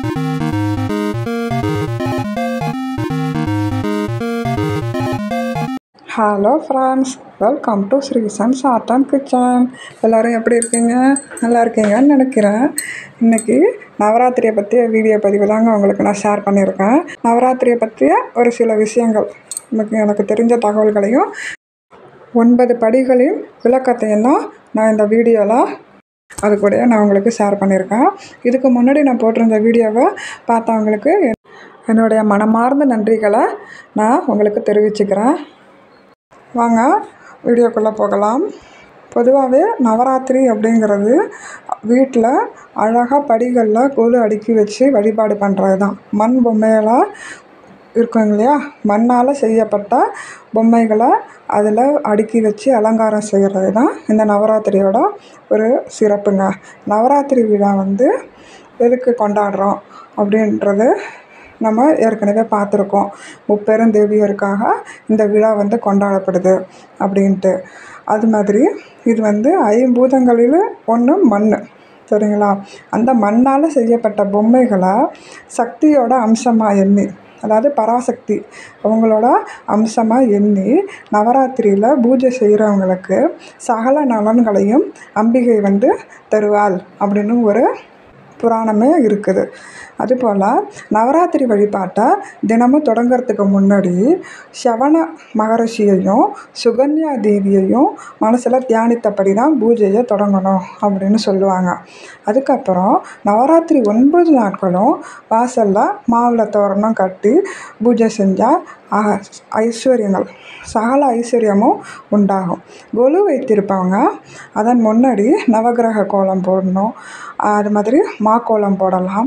hello friends welcome to Srisans art and kitchen எல்லோரும் எப்படி இருக்கீங்க நல்லா இருக்கீங்கன்னு நினைக்கிறேன் இன்றைக்கி நவராத்திரியை பற்றிய வீடியோ பதிவு தாங்க உங்களுக்கு நான் ஷேர் பண்ணியிருக்கேன் நவராத்திரியை பற்றிய ஒரு சில விஷயங்கள் எனக்கு எனக்கு தெரிஞ்ச தகவல்களையும் ஒன்பது படிகளின் விளக்கத்தையும் தான் நான் இந்த வீடியோவில் அது கூட நான் உங்களுக்கு ஷேர் பண்ணியிருக்கேன் இதுக்கு முன்னாடி நான் போட்டிருந்த வீடியோவை பார்த்தவங்களுக்கு என்னுடைய மனமார்ந்த நன்றிகளை நான் உங்களுக்கு தெரிவிச்சுக்கிறேன் வாங்க வீடியோக்குள்ளே போகலாம் பொதுவாகவே நவராத்திரி அப்படிங்கிறது வீட்டில் அழகாக படிகளில் கொலு அடுக்கி வச்சு வழிபாடு பண்ணுறது தான் மண் பொம்மையெல்லாம் இருக்கும் இல்லையா மண்ணால் செய்யப்பட்ட பொம்மைகளை அதில் அடுக்கி வச்சு அலங்காரம் செய்கிறது தான் இந்த நவராத்திரியோட ஒரு சிறப்புங்க நவராத்திரி விழா வந்து எதுக்கு கொண்டாடுறோம் அப்படின்றது நம்ம ஏற்கனவே பார்த்துருக்கோம் முப்பெரும் தேவியருக்காக இந்த விழா வந்து கொண்டாடப்படுது அப்படின்ட்டு அது மாதிரி இது வந்து ஐம்பூதங்களில் ஒன்று மண் சரிங்களா அந்த மண்ணால் செய்யப்பட்ட பொம்மைகளை சக்தியோட அம்சமாக எண்ணி அதாவது பராசக்தி அவங்களோட அம்சமாக எண்ணி நவராத்திரியில் பூஜை செய்கிறவங்களுக்கு சகல நலன்களையும் அம்பிகை வந்து தருவாள் அப்படின்னு ஒரு புராணமே இருக்குது அதுபோல் நவராத்திரி வழிபாட்டை தினமும் தொடங்கிறதுக்கு முன்னாடி சவண மகரிஷியையும் சுகன்யா தேவியையும் மனசில் தியானித்தபடி தான் பூஜையை தொடங்கணும் அப்படின்னு சொல்லுவாங்க அதுக்கப்புறம் நவராத்திரி ஒன்பது நாட்களும் வாசலில் மாவில் தோரணம் கட்டி பூஜை செஞ்சால் ஐஸ்வர்யங்கள் சகல ஐஸ்வர்யமும் உண்டாகும் கொலு வைத்திருப்பாங்க அதன் முன்னாடி நவகிரக கோலம் போடணும் அது மாதிரி மாக்கோலம் போடலாம்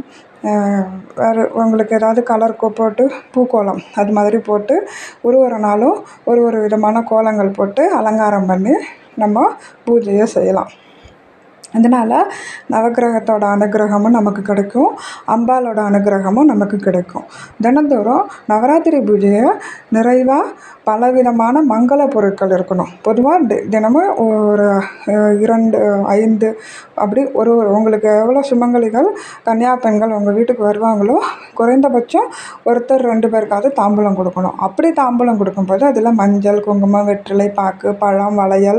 வேறு உங்களுக்கு ஏதாவது கலர் கோ போட்டு பூக்கோலம் அது மாதிரி போட்டு ஒரு ஒரு நாளும் ஒரு ஒரு விதமான கோலங்கள் போட்டு அலங்காரம் பண்ணி நம்ம பூஜையை செய்யலாம் அதனால் நவகிரகத்தோட அனுகிரகமும் நமக்கு கிடைக்கும் அம்பாலோட அனுகிரகமும் நமக்கு கிடைக்கும் தினந்தோறும் நவராத்திரி பூஜையை நிறைவாக பலவிதமான மங்கள பொருட்கள் இருக்கணும் பொதுவாக தி தினமும் ஒரு இரண்டு ஐந்து அப்படி ஒரு ஒரு உங்களுக்கு எவ்வளோ சுமங்கலிகள் கன்னியா பெண்கள் உங்கள் வீட்டுக்கு வருவாங்களோ குறைந்தபட்சம் ஒருத்தர் ரெண்டு பேருக்காவது தாம்பூலம் கொடுக்கணும் அப்படி தாம்பூலம் கொடுக்கும்போது அதில் மஞ்சள் குங்குமம் வெற்றிலை பாக்கு பழம் வளையல்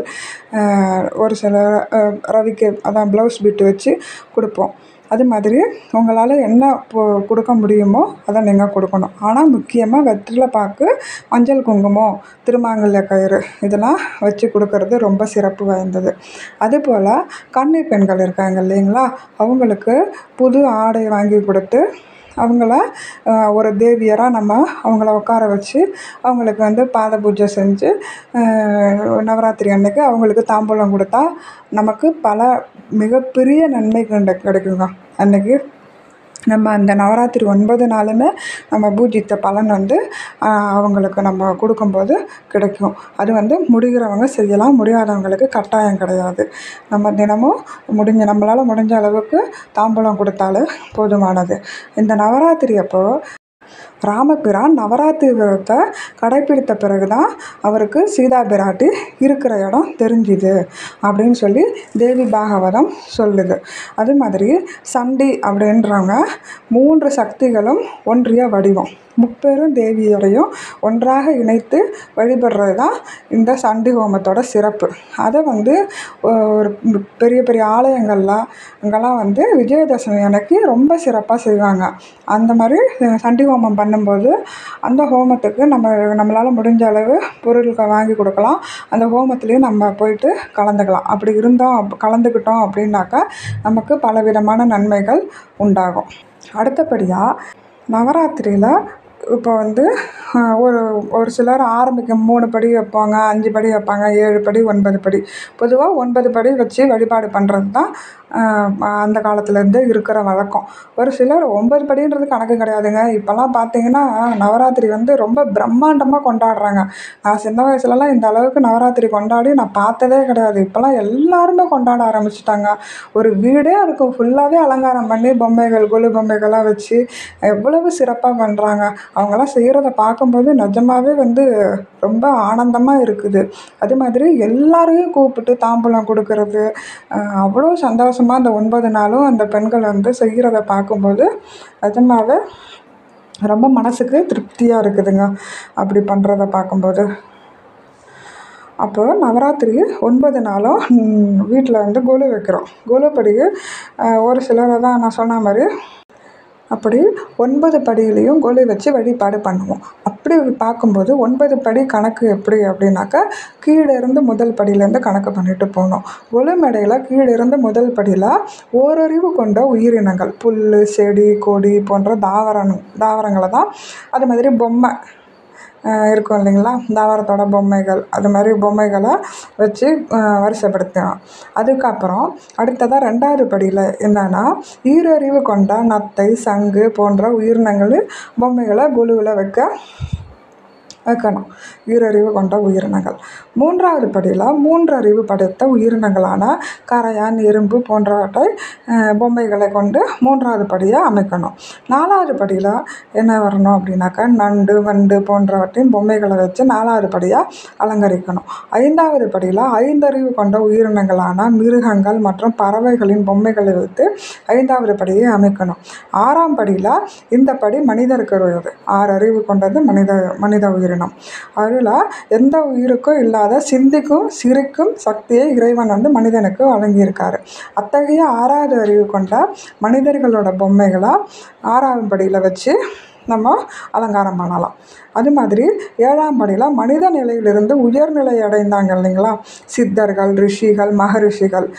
ஒரு சில ரவிக்கு அதான் ப்ளவுஸ் பிட்டு வச்சு கொடுப்போம் அது மாதிரி உங்களால் என்ன இப்போ கொடுக்க முடியுமோ அதை நீங்கள் கொடுக்கணும் ஆனால் முக்கியமாக வெற்றிலை பாக்கு மஞ்சள் குங்குமம் திருமாங்கல்ய கயிறு இதெல்லாம் வச்சு கொடுக்கறது ரொம்ப சிறப்பு வாய்ந்தது அதுபோல் கன்னி பெண்கள் இருக்காங்க இல்லைங்களா அவங்களுக்கு புது ஆடை வாங்கி கொடுத்து அவங்கள ஒரு தேவியராக நம்ம அவங்கள உட்கார வச்சு அவங்களுக்கு வந்து பாத பூஜை செஞ்சு நவராத்திரி அன்னைக்கு அவங்களுக்கு தாம்பூலம் கொடுத்தா நமக்கு பல மிகப்பெரிய நன்மை கண்ட கிடைக்குங்க அன்னைக்கு நம்ம அந்த நவராத்திரி ஒன்பது நாளுமே நம்ம பூஜித்த பலன் வந்து அவங்களுக்கு நம்ம கொடுக்கும்போது கிடைக்கும் அது வந்து முடிகிறவங்க செய்யலாம் முடியாதவங்களுக்கு கட்டாயம் கிடையாது நம்ம தினமும் முடிஞ்ச நம்மளால் முடிஞ்ச அளவுக்கு தாம்பூலம் கொடுத்தாலே போதுமானது இந்த நவராத்திரி அப்போது ராமபிரான் நவராத்திரி விரதத்தை கடைப்பிடித்த பிறகு தான் அவருக்கு சீதா பிராட்டி இருக்கிற இடம் தெரிஞ்சுது அப்படின்னு சொல்லி தேவி பாகவதம் சொல்லுது அது மாதிரி சண்டி அப்படின்றவங்க மூன்று சக்திகளும் ஒன்றிய வடிவம் முப்பெரும் தேவியரையும் ஒன்றாக இணைத்து வழிபடுறது தான் இந்த சண்டி ஹோமத்தோட சிறப்பு அதை வந்து ஒரு பெரிய பெரிய ஆலயங்களில் அங்கெல்லாம் வந்து விஜயதசமி அன்னைக்கு ரொம்ப சிறப்பாக செய்வாங்க அந்த மாதிரி சண்டி ஹோமம் பண்ணும்போது அந்த ஹோமத்துக்கு நம்ம நம்மளால் முடிஞ்ச அளவு பொருட்கள் வாங்கி கொடுக்கலாம் அந்த ஹோமத்துலேயும் நம்ம போயிட்டு கலந்துக்கலாம் அப்படி இருந்தோம் கலந்துக்கிட்டோம் அப்படின்னாக்கா நமக்கு பலவிதமான நன்மைகள் உண்டாகும் அடுத்தபடியாக நவராத்திரியில் இப்போ வந்து ஒரு ஒரு சிலர் ஆரம்பிக்கும் மூணு படி வைப்பாங்க அஞ்சு படி வைப்பாங்க ஏழு படி ஒன்பது படி பொதுவாக ஒன்பது படி வச்சு வழிபாடு பண்ணுறது தான் அந்த காலத்துலேருந்தே இருக்கிற வழக்கம் ஒரு சிலர் ஒன்பது படின்றது கணக்கு கிடையாதுங்க இப்போல்லாம் பார்த்தீங்கன்னா நவராத்திரி வந்து ரொம்ப பிரம்மாண்டமாக கொண்டாடுறாங்க நான் சின்ன வயசுலலாம் இந்த அளவுக்கு நவராத்திரி கொண்டாடி நான் பார்த்ததே கிடையாது இப்போல்லாம் எல்லாருமே கொண்டாட ஆரம்பிச்சிட்டாங்க ஒரு வீடே இருக்கும் ஃபுல்லாகவே அலங்காரம் பண்ணி பொம்மைகள் கொலு பொம்மைகள்லாம் வச்சு எவ்வளவு சிறப்பாக பண்ணுறாங்க அவங்களாம் செய்கிறத பார்க்கும்போது நிஜமாவே வந்து ரொம்ப ஆனந்தமாக இருக்குது அது மாதிரி எல்லாரையும் கூப்பிட்டு தாம்பூலம் கொடுக்கறது அவ்வளோ சந்தோஷமாக அந்த ஒன்பது நாளும் அந்த பெண்கள் வந்து செய்கிறத பார்க்கும்போது நிஜமாவே ரொம்ப மனதுக்கு திருப்தியாக இருக்குதுங்க அப்படி பண்ணுறத பார்க்கும்போது அப்போ நவராத்திரி ஒன்பது நாளும் வீட்டில் வந்து கொலு வைக்கிறோம் கொலு படி ஒரு சிலரை தான் நான் சொன்ன மாதிரி அப்படி ஒன்பது படியிலையும் கொலு வச்சு வழிபாடு பண்ணுவோம் அப்படி பார்க்கும்போது ஒன்பது படி கணக்கு எப்படி அப்படின்னாக்கா கீழே இருந்து முதல் படியிலேருந்து கணக்கு பண்ணிட்டு போகணும் கொலு மேடையில் கீழே இருந்து முதல் படியில் ஓரறிவு கொண்ட உயிரினங்கள் புல் செடி கொடி போன்ற தாவரம் தாவரங்களை தான் அது மாதிரி பொம்மை இருக்கும் இல்லைங்களா தாவரத்தோட பொம்மைகள் அது மாதிரி பொம்மைகளை வச்சு வரிசைப்படுத்தணும் அதுக்கப்புறம் அடுத்ததாக ரெண்டாவது படியில் என்னென்னா ஈரறிவு கொண்ட நத்தை சங்கு போன்ற உயிரினங்கள் பொம்மைகளை குழுவில் வைக்க வைக்கணும் ஈரறிவு கொண்ட உயிரினங்கள் மூன்றாவது படியில் மூன்று அறிவு படைத்த உயிரினங்களான கரையான் எறும்பு போன்றவற்றை பொம்மைகளை கொண்டு மூன்றாவது படியை அமைக்கணும் நாலாவது படியில் என்ன வரணும் அப்படின்னாக்கா நண்டு வண்டு போன்றவற்றின் பொம்மைகளை வச்சு நாலாவது படியாக அலங்கரிக்கணும் ஐந்தாவது படியில் ஐந்தறிவு கொண்ட உயிரினங்களான மிருகங்கள் மற்றும் பறவைகளின் பொம்மைகளை வைத்து ஐந்தாவது படியை அமைக்கணும் ஆறாம் படியில் இந்த படி மனிதருக்கு வருது ஆறு அறிவு கொண்டது மனித மனித உயிரினம் அதில் எந்த உயிருக்கும் இல்லாத சிந்திக்கும் சிரிக்கும் சக்தியை இறைவன் வந்து மனிதனுக்கு வழங்கியிருக்காரு அத்தகைய ஆறாவது அறிவு கொண்ட மனிதர்களோட பொம்மைகளை ஆறாவது படியில் வச்சு நம்ம அலங்காரம் பண்ணலாம் அது மாதிரி ஏழாம் படியில் மனித நிலையிலிருந்து உயர்நிலை அடைந்தாங்க இல்லைங்களா சித்தர்கள் ரிஷிகள் மகரிஷிகள்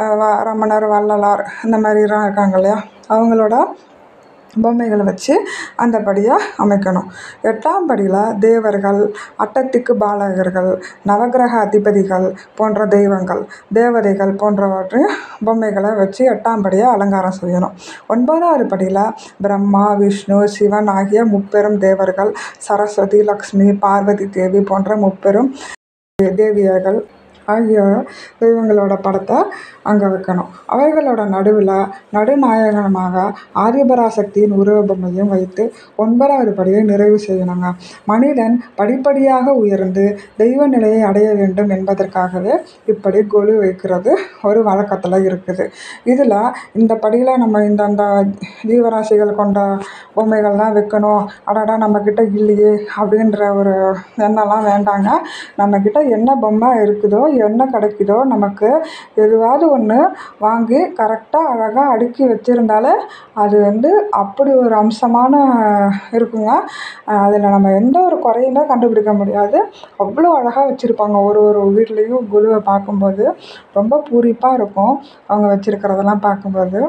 ரமணர் வள்ளலார் இந்த மாதிரிலாம் இருக்காங்க இல்லையா அவங்களோட பொம்மைகளை வச்சு அந்த படியை அமைக்கணும் எட்டாம் படியில் தேவர்கள் அட்டத்திக்கு பாலகர்கள் நவகிரக அதிபதிகள் போன்ற தெய்வங்கள் தேவதைகள் போன்றவற்றை பொம்மைகளை வச்சு எட்டாம் படியை அலங்காரம் செய்யணும் ஒன்பதாவது படியில் பிரம்மா விஷ்ணு சிவன் ஆகிய முப்பெரும் தேவர்கள் சரஸ்வதி லக்ஷ்மி பார்வதி தேவி போன்ற முப்பெரும் தேவியர்கள் ஆகிய தெய்வங்களோட படத்தை அங்கே வைக்கணும் அவர்களோட நடுவில் நடுநாயகனமாக ஆதிபராசக்தியின் உருவபொம்மையும் வைத்து ஒன்பதாவது படியை நிறைவு செய்யணுங்க மனிதன் படிப்படியாக உயர்ந்து தெய்வ நிலையை அடைய வேண்டும் என்பதற்காகவே இப்படி கொலு வைக்கிறது ஒரு வழக்கத்தில் இருக்குது இதில் இந்த படியில் நம்ம இந்தந்த ஜீவராசிகள் கொண்ட பொம்மைகள்லாம் வைக்கணும் அடடா நம்மக்கிட்ட இல்லையே அப்படின்ற ஒரு எண்ணம்லாம் வேண்டாங்க நம்மக்கிட்ட என்ன பொம்மை இருக்குதோ என்ன கிடைக்குதோ நமக்கு எதுவாவது ஒன்று வாங்கி கரெக்டாக அழகாக அடுக்கி வச்சுருந்தாலே அது வந்து அப்படி ஒரு அம்சமான இருக்குங்க அதில் நம்ம எந்த ஒரு குறையுமே கண்டுபிடிக்க முடியாது அவ்வளோ அழகாக வச்சுருப்பாங்க ஒரு ஒரு வீட்லேயும் குழுவை பார்க்கும்போது ரொம்ப பூரிப்பாக இருக்கும் அவங்க வச்சுருக்கிறதெல்லாம் பார்க்கும்போது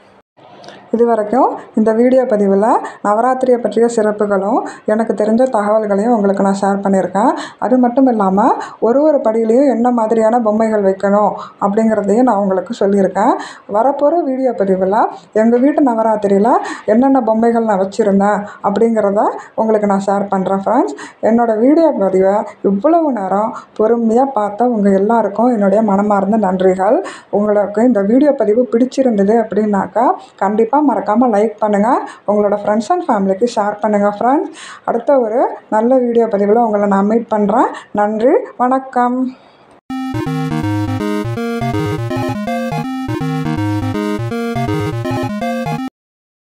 இது வரைக்கும் இந்த வீடியோ பதிவில் நவராத்திரியை பற்றிய சிறப்புகளும் எனக்கு தெரிஞ்ச தகவல்களையும் உங்களுக்கு நான் ஷேர் பண்ணியிருக்கேன் அது மட்டும் இல்லாமல் ஒரு ஒரு படியிலையும் என்ன மாதிரியான பொம்மைகள் வைக்கணும் அப்படிங்கிறதையும் நான் உங்களுக்கு சொல்லியிருக்கேன் வரப்போகிற வீடியோ பதிவில் எங்கள் வீட்டு நவராத்திரியில் என்னென்ன பொம்மைகள் நான் வச்சுருந்தேன் அப்படிங்கிறத உங்களுக்கு நான் ஷேர் பண்ணுறேன் ஃப்ரெண்ட்ஸ் என்னோடய வீடியோ பதிவை இவ்வளவு நேரம் பொறுமையாக பார்த்த உங்கள் எல்லாருக்கும் என்னுடைய மனமார்ந்த நன்றிகள் உங்களுக்கு இந்த வீடியோ பதிவு பிடிச்சிருந்தது அப்படின்னாக்கா கண்டிப்பாக மறக்காமல் லைக் பண்ணுங்கள் உங்களோட ஃப்ரெண்ட்ஸ் அண்ட் ஃபேமிலிக்கு ஷேர் பண்ணுங்கள் ஃப்ரெண்ட்ஸ் அடுத்த ஒரு நல்ல வீடியோ பதிவில் உங்களை நான் மீட் பண்ணுறேன் நன்றி வணக்கம்